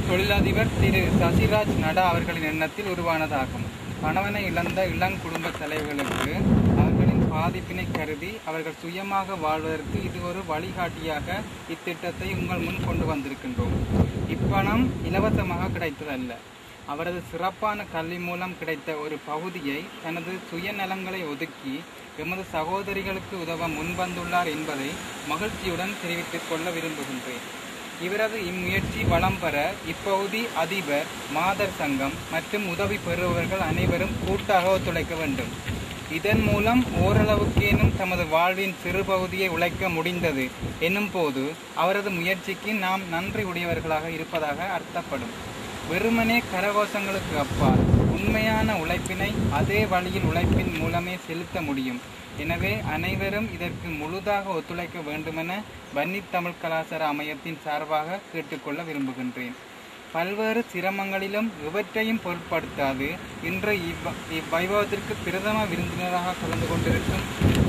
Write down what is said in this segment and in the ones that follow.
தொழிலதிபர் திரு சசிராஜ் நடா அவர்களின் எண்ணத்தில் உருவானதாகும் கணவனை இழந்த இளம் குடும்ப தலைவர்களுக்கு அவர்களின் பாதிப்பினை கருதி அவர்கள் சுயமாக வாழ்வதற்கு இது ஒரு வழிகாட்டியாக இத்திட்டத்தை உங்கள் முன் கொண்டு வந்திருக்கின்றோம் இப்பணம் இலவசமாக கிடைத்ததல்ல அவரது சிறப்பான கல்வி மூலம் கிடைத்த ஒரு பகுதியை தனது சுயநலங்களை ஒதுக்கி எமது சகோதரிகளுக்கு உதவ முன்வந்துள்ளார் என்பதை மகிழ்ச்சியுடன் தெரிவித்துக் கொள்ள விரும்புகின்றேன் இவரது இம்முயற்சி வளம் பெற இப்பகுதி அதிபர் மாதர் சங்கம் மற்றும் உதவி பெறுபவர்கள் அனைவரும் கூட்டாக ஒத்துழைக்க வேண்டும் இதன் மூலம் ஓரளவுக்கேனும் தமது வாழ்வின் சிறு பகுதியை உழைக்க முடிந்தது என்னும் போது அவரது முயற்சிக்கு நாம் நன்றி உடையவர்களாக இருப்பதாக அர்த்தப்படும் வெறுமனே கரகோஷங்களுக்கு அப்பால் உண்மையான உழைப்பினை அதே வழியில் உழைப்பின் மூலமே செலுத்த முடியும் எனவே அனைவரும் இதற்கு முழுதாக ஒத்துழைக்க வேண்டுமென வன்னி தமிழ் கலாச்சார அமையத்தின் சார்பாக கேட்டுக்கொள்ள விரும்புகின்றேன் பல்வேறு சிரமங்களிலும் இவற்றையும் பொருட்படுத்தாது இன்று இவ்வ இவ்வைபவத்திற்கு பிரதம விருந்தினராக கலந்து கொண்டிருக்கும்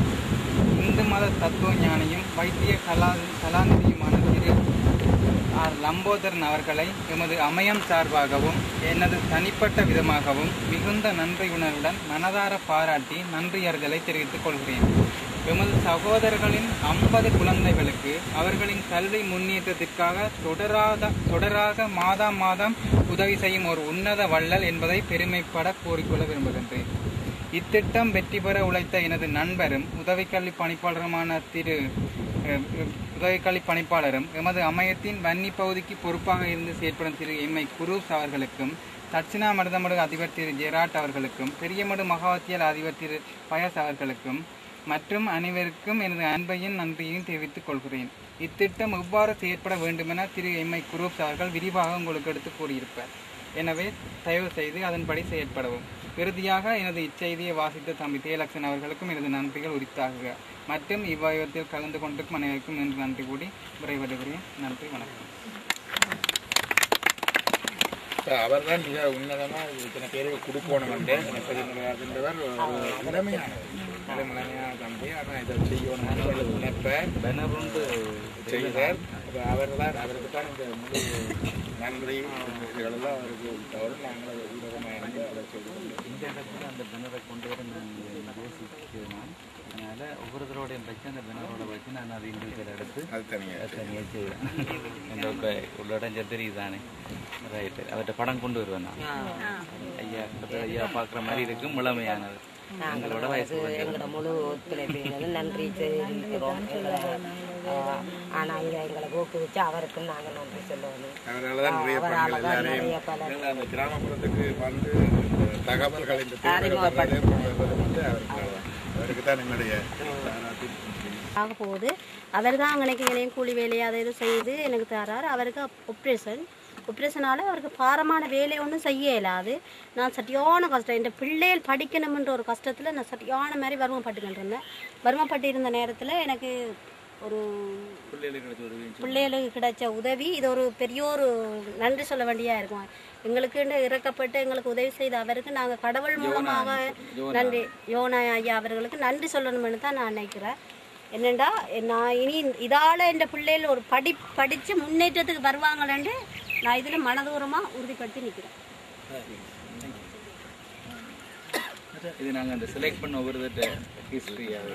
இந்து மத தத்துவ ஞானியும் வைத்திய கலா கலாநிதியுமான திரு ஆர் லம்போதரன் அவர்களை எமது அமையம் சார்பாகவும் எனது தனிப்பட்ட விதமாகவும் மிகுந்த நன்றி உணர்வுடன் மனதார பாராட்டி நன்றியறிதலை தெரிவித்துக் கொள்கிறேன் எமது சகோதரர்களின் ஐம்பது குழந்தைகளுக்கு அவர்களின் கல்வி முன்னேற்றத்திற்காக தொடராத தொடராக மாதம் மாதம் உதவி செய்யும் ஒரு உன்னத வள்ளல் என்பதை பெருமைப்பட கூறிக்கொள்ள விரும்புகின்றேன் இத்திட்டம் வெற்றி பெற உழைத்த எனது நண்பரும் உதவிக்கல்வி பணிப்பாளருமான திரு அஹ், உதவிக்கல்வி பணிப்பாளரும் எமது அமையத்தின் வன்னி பகுதிக்கு பொறுப்பாக இருந்து செயற்படும் திரு எம்ஐ குரூஸ் அவர்களுக்கும் தட்சிணாமிர்தமடு அதிபர் திரு ஜெராட் அவர்களுக்கும் பெரியமடு மகாவத்தியல் அதிபர் திரு பயஸ் அவர்களுக்கும் மற்றும் அனைவருக்கும் எனது அன்பையும் நன்றியையும் தெரிவித்துக் கொள்கிறேன் இத்திட்டம் எவ்வாறு செயற்பட வேண்டுமென திரு எம்ஐ குரூப்ஸ் அவர்கள் விரிவாக உங்களுக்கு எடுத்து கூறியிருப்பார் எனவே தயவு செய்து அதன்படி செயற்படவும் இறுதியாக எனது இச்செய்தியை வாசித்த தம்பி தேலக்ஷன் அவர்களுக்கும் எனது நன்றிகள் உரித்தாகுக மற்றும் இவ்வாயத்தில் கலந்து கொண்டிருக்கும் அனைவருக்கும் நன்றி நன்றி கூடி விரைவடைகிறேன் நன்றி வணக்கம் அவர் தான் மிக உன்னதமாக இத்தனை பேருக்கு கொடுக்கணும் வந்து எனக்கு இருந்தவர் இளமையானவர் இளமையான தம்பி ஆனால் இதை செய்யணும் நினைப்ப செய்தார் அவர் தான் அவருக்கு தான் இந்த முழு நன்றி இதெல்லாம் அவருக்கு தவிர நாங்கள் ஊடகமாக இருந்து அதை சொல்லுவோம் இந்த இடத்துல அந்த பேனரை கொண்டு வர நான் யோசிக்கிறேன் அதனால் ஒவ்வொருத்தரோடையும் வச்சு அந்த பேனரோட வச்சு நான் அது இண்டிவிஜுவல் எடுத்து அது தனியாக தனியாக செய்வேன் இந்த உள்ள இடம் தெரியுதானே ரைட்டு அவர்கிட்ட படம் கொண்டு வருவேன் நான் ஐயா கிட்ட ஐயா பார்க்குற மாதிரி இருக்கும் முழுமையானது எங்களோட வயசு கொஞ்சம் எங்களோட முழு ஒத்துழைப்பு நன்றி தெரிவிக்கிறோம் எங்களை ஆஹ், ஆனா இதை எங்களை ஊக்குவிச்சு அவருக்கும் நாங்க நன்றி சொல்லணும் அவரால் தான் நிறைய அவரால பணிகள் தான் எல்லாரையும் நிறைய பல ஏன்னா அந்த கிராமப்புறத்துக்கு வந்து இந்த தகவல்கள் இந்த தேவைகள் வர்றதே கொண்டு வருவது வந்து அவருக்கு அவருக்கு தான் என்னுடைய பாராட்டு ஆக போகுது அவர் தான் அங்கனைக்கு இணையம் கூலி வேலையை அதை இது செய்து எனக்கு தரார் அவருக்கு ஆப்ரேஷன் ஆப்ரேஷனால் அவருக்கு பாரமான வேலை ஒன்றும் செய்ய இயலாது நான் சட்டியான கஷ்டம் இந்த பிள்ளைகள் படிக்கணுமென்ற ஒரு கஷ்டத்தில் நான் சட்டியான மாதிரி வறுமைப்பட்டுக்கிட்டு இருந்தேன் வறுமைப்பட்டு இருந்த நேரத்தில் எனக்கு ஒரு பிள்ளைகளுக்கு கிடைச்ச உதவி இது ஒரு பெரிய ஒரு நன்றி சொல்ல வேண்டியா இருக்கும் எங்களுக்கு இறக்கப்பட்டு எங்களுக்கு உதவி செய்த அவருக்கு நாங்கள் கடவுள் மூலமாக நன்றி யோனா ஐயா அவர்களுக்கு நன்றி சொல்லணும்னு தான் நான் நினைக்கிறேன் என்னண்டா நான் இனி இதால் என் பிள்ளைகள் ஒரு படி படித்து முன்னேற்றத்துக்கு வருவாங்களேன்னு நான் இதில் மனதூரமாக உறுதிப்படுத்தி நிற்கிறேன் இது நாங்கள் அந்த செலக்ட் பண்ண ஒவ்வொருத்தட்ட ஹிஸ்ட்ரியாக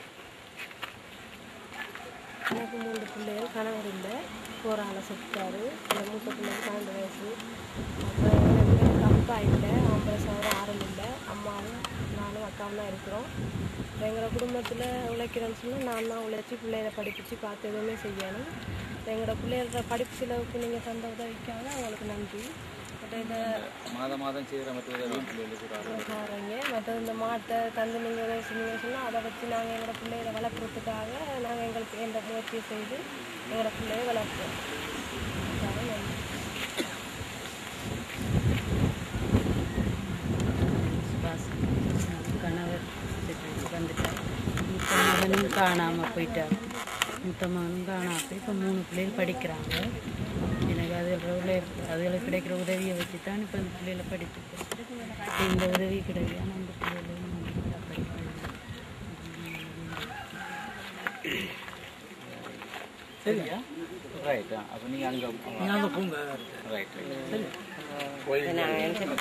எனக்கு மூன்று பிள்ளைகள் கணவர் இல்லை போகிறாங்க செத்தாரு அந்த மூத்த பிள்ளைக்கு பன்னெண்டு வயசு அப்புறம் எனக்கு அப்பா இல்லை ஆம்பளை சவரம் யாரும் இல்லை அம்மாவும் நானும் அக்காவும் தான் இருக்கிறோம் இப்போ எங்களோட குடும்பத்தில் உழைக்கிறேன்னு சொன்னால் நான் தான் உழைச்சி பிள்ளைகளை படிப்பிச்சு பார்த்து எதுவுமே செய்யணும் இப்போ எங்களோட பிள்ளைகளோட படிப்பு செலவுக்கு நீங்கள் தந்த உதவிக்காக உங்களுக்கு நன்றி பட் இதை மாதம் மாதம் செய்கிற மற்ற உதவியும் பிள்ளைகளுக்கு ஒரு ஆர்வம். பாருங்க மற்ற இந்த மாட்டை தந்து நீங்கள் உதவி செஞ்சீங்கன்னு சொன்னால் அதை வச்சு நாங்கள் எங்களோட பிள்ளைகளை வளர்க்குறதுக்காக நாங்கள் எங்களுக்கு எந்த முயற்சியை செய்து எங்களோட பிள்ளையை வளர்ப்போம் அதுக்காக நன்றி சுபாஷ் கணவர் வந்துட்டார் மூத்த மகனும் காணாமல் போயிட்டார் மூத்த மகனும் காணாமல் போய் இப்போ மூணு பிள்ளைகள் படிக்கிறாங்க எனக்கு அதில் உள்ள அதில் கிடைக்கிற உதவியை வச்சு தான் இப்போ இந்த பிள்ளைகளை படிச்சுக்கிறேன் இந்த உதவி கிடையாது அந்த பிள்ளைகளையும் நான் நல்லா படிக்கிறேன் சரியா ரைட் அப்போ நீங்கள் அங்கே நாங்கள் பூங்கா ரைட் ரைட் நான் நினைச்சேன்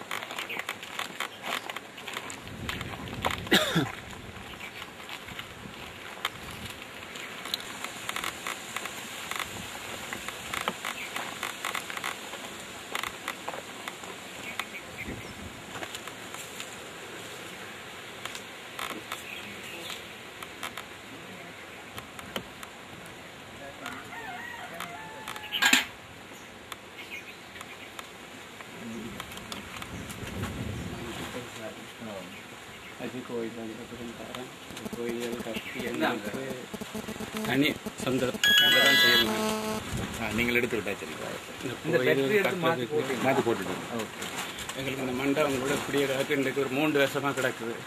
அது கோயில் அதுக்கப்புறம் தரேன் கோயில் கட்டி எங்களுக்கு தனி சொந்த தான் செய்யணும் நீங்கள் எடுத்து விட்டா சரி இந்த கோயில் கட்டுறதுக்கு மாற்றி போட்டுட்டு எங்களுக்கு இந்த மண்டபம் கூட இப்படியே கிடக்கு இன்றைக்கு ஒரு மூன்று வருஷமாக கிடக்குது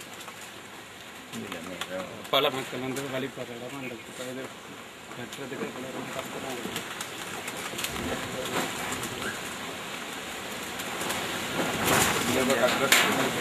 பல மக்கள் வந்து வழிபடுற இடம் அந்த இது கட்டுறதுக்கு இவ்வளோ ரொம்ப கஷ்டமாக இருக்குது இந்த இப்போ கட்டுறதுக்கு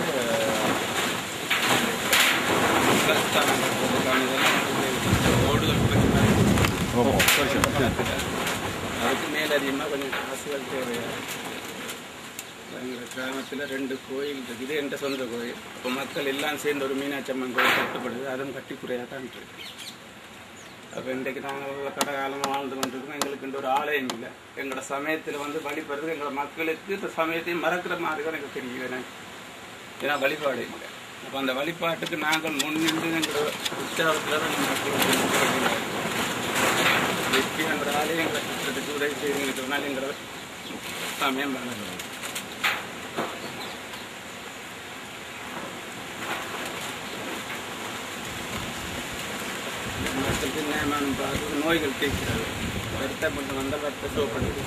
ஸ்தானம் கட்டுறதுக்கான இதெல்லாம் வந்து ஓடுதல் பிரச்சனை அதுக்கு மேலதிகமாக கொஞ்சம் காசுகள் தேவையா எங்கள் கிராமத்தில் ரெண்டு கோயில் இருக்குது என்ற சொந்த கோயில் இப்போ மக்கள் எல்லாம் சேர்ந்து ஒரு மீனாட்சி அம்மன் கோயில் கட்டப்படுது அதுவும் கட்டி குறையாக தான் இருக்கு அப்போ இன்றைக்கு நாங்கள் கடை காலமாக வாழ்ந்து கொண்டிருக்கோம் எங்களுக்கு இந்த ஒரு ஆலயம் இல்லை எங்களோட சமயத்தில் வந்து வழிபடுறது எங்களோட மக்களுக்கு இந்த சமயத்தையும் மறக்கிற மாதிரி தான் எனக்கு தெரியல எனக்கு ஏன்னா வழிபாடு இல்லை அப்போ அந்த வழிபாட்டுக்கு நாங்கள் முன்னின்று எங்களோட உற்சாகத்தில் தான் நாங்கள் வெற்றி என்ற ஆலயங்களை கட்டுறதுக்கு உதவி செய்யுங்கிறதுனால எங்களோட சமயம் வளரும் மக்களுக்கு நியமனம் பார்த்து நோய்கள் தீர்க்கிறது வருத்தம் கொண்டு வந்தால் வருத்த சோப்படுது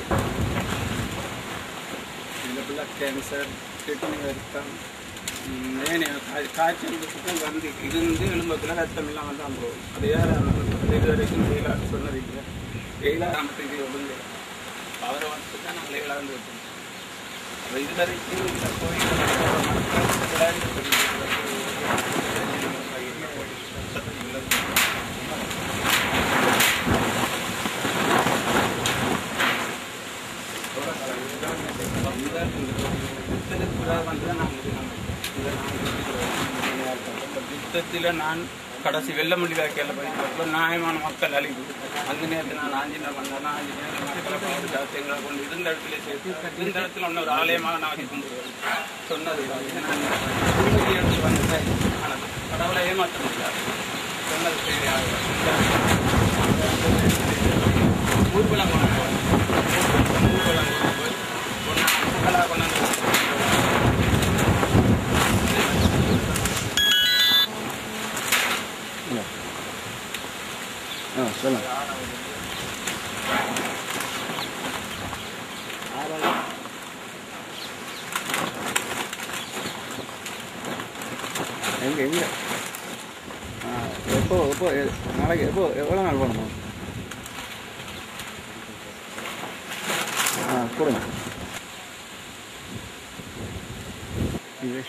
இதில் ஃபுல்லாக கேன்சர் கிட்னி வருத்தம் ம், ஏனைய கா- காய்ச்சல் சுத்தம் வந்து இருந்து எலும்புக்குள்ள ரத்தம் இல்லாமல் தான் போகும் அது யாரும் இது வரைக்கும் வெயிலாக சொன்னது இல்லை வெயிலாக அமைத்துக்கு ஒழுங்கு அவரை வந்து தான் நாங்கள் இழந்து விட்டோம் அப்போ இது வரைக்கும் இந்த கோயில் மக்கள் விளையாடி யுத்தத்தில் நான் கடைசி வெள்ளமல்லி வாய்க்கால படிக்கிறப்ப நியாயமான மக்கள் அழிவு அந்த நேரத்தில் நான் ஆஞ்சநேயர் பண்ணேன் ஆஞ்சநேயர் மக்களை பார்த்து ஜாத்தியங்களை கொண்டு இருந்த இடத்துல சேர்த்து இந்த இடத்துல ஒன்று ஒரு ஆலயமாக நான் வச்சு கும்பிடுவேன் சொன்னது இது நான் திரும்பி எடுத்து வந்தேன் ஆனால் கடவுளை ஏமாற்ற முடியாது சொன்னது சரி ஊர்வலம் கொண்டு போய் ஊர்வலம் கொண்டு போய் ஒன்று மக்களாக கொண்டாந்து ஆ சொல்லுங்க எங்க எங்க ஆ எப்போ எப்போ எ- நாளைக்கு எப்போ எவ்வளோ நாள் போகணும் ஆ கொடுங்க இது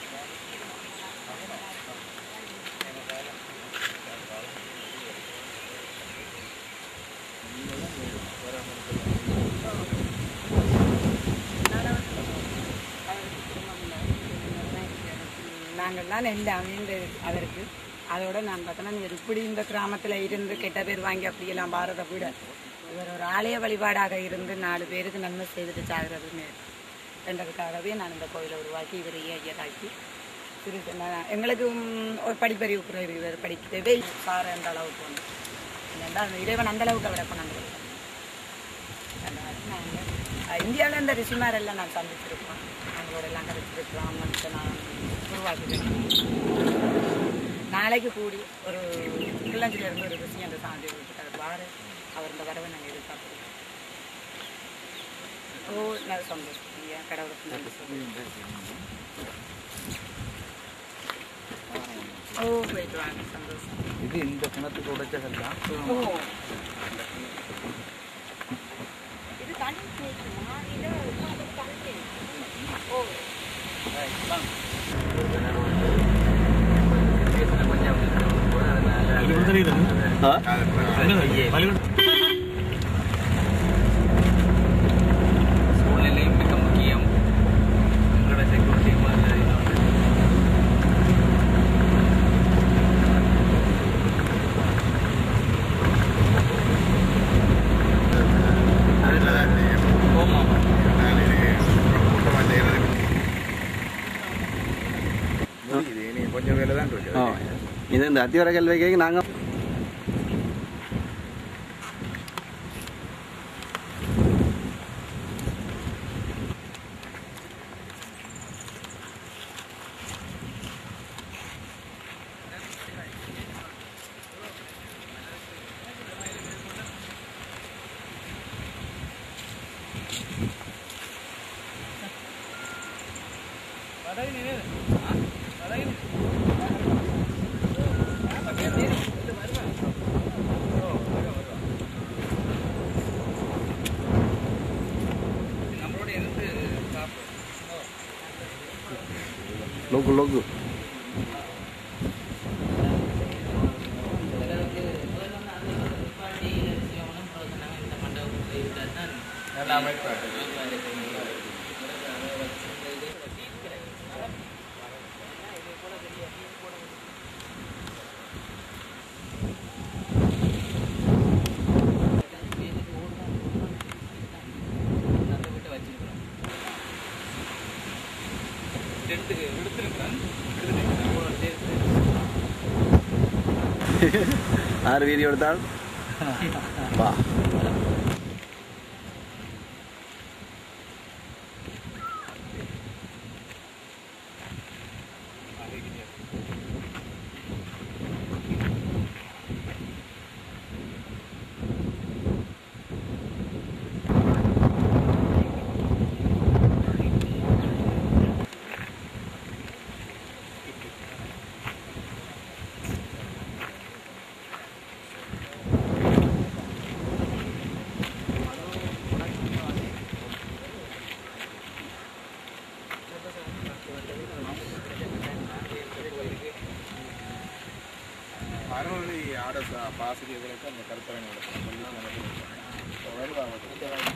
நாங்கள் தான் எல்லாமே இந்த அவருக்கு அதோட நான் பார்த்தோன்னா இவர் இப்படி இந்த கிராமத்தில் இருந்து கெட்ட பேர் வாங்கி அப்படியெல்லாம் பாரத விட இவர் ஒரு ஆலய வழிபாடாக இருந்து நாலு பேருக்கு நன்மை செய்துட்டு சாகிறதுன்னு என்றதுக்காகவே நான் இந்த கோயிலை உருவாக்கி இவர் ஐயராக்கி திரு நான் எங்களுக்கு ம், ஒரு படிப்பறிவு குறைவு இவர் படிக்கவே சார் அந்த அளவுக்கு வந்து ஏன்னா அந்த இறைவன் அந்த அளவுக்கு அவரை கொண்டாந்து கொடுத்தார். அதனால நாங்கள் இந்தியாவில் இந்த ரிஷிமார் எல்லாம் நான் சந்திச்சிருக்கோம் அவங்களோட எல்லாம் கதைச்சிருக்கலாம் மனுஷன் நான் உருவாக்கிருக்கேன் நாளைக்கு கூடி ஒரு கிள்ளஞ்சில இருந்து ஒரு ரிஷி அந்த சாந்தி கொடுத்துட்டாரு பாரு அவர் இந்த வரவை நாங்கள் எதிர்பார்க்குறோம் ஓ நல்ல சந்தோஷம் ஐயா கடவுளுக்கு நன்றி சொல்லுங்கள் ஓ போயிட்டு வாங்க சந்தோஷம் இது இந்த கிணத்துக்கு உடைச்சதல் தான் ஓ இது தண்ணி கேட்குமா இது தண்ணி ஓ கொஞ்சம் வலிவன் இந்த அத்திவர கல்விக்கு நாங்கள் நம்மளோட இருந்து லோக்கு லோக்கு நல்ல அமைப்பாட்டு எடுத்து எடுத்துருக்கேன் ஆறு வீடியோ எடுத்தால் வா அறுபது ஆட பாசிரியர்களுக்கு அந்த கருத்தரங்க நடத்தணும் பள்ளி வருவாங்க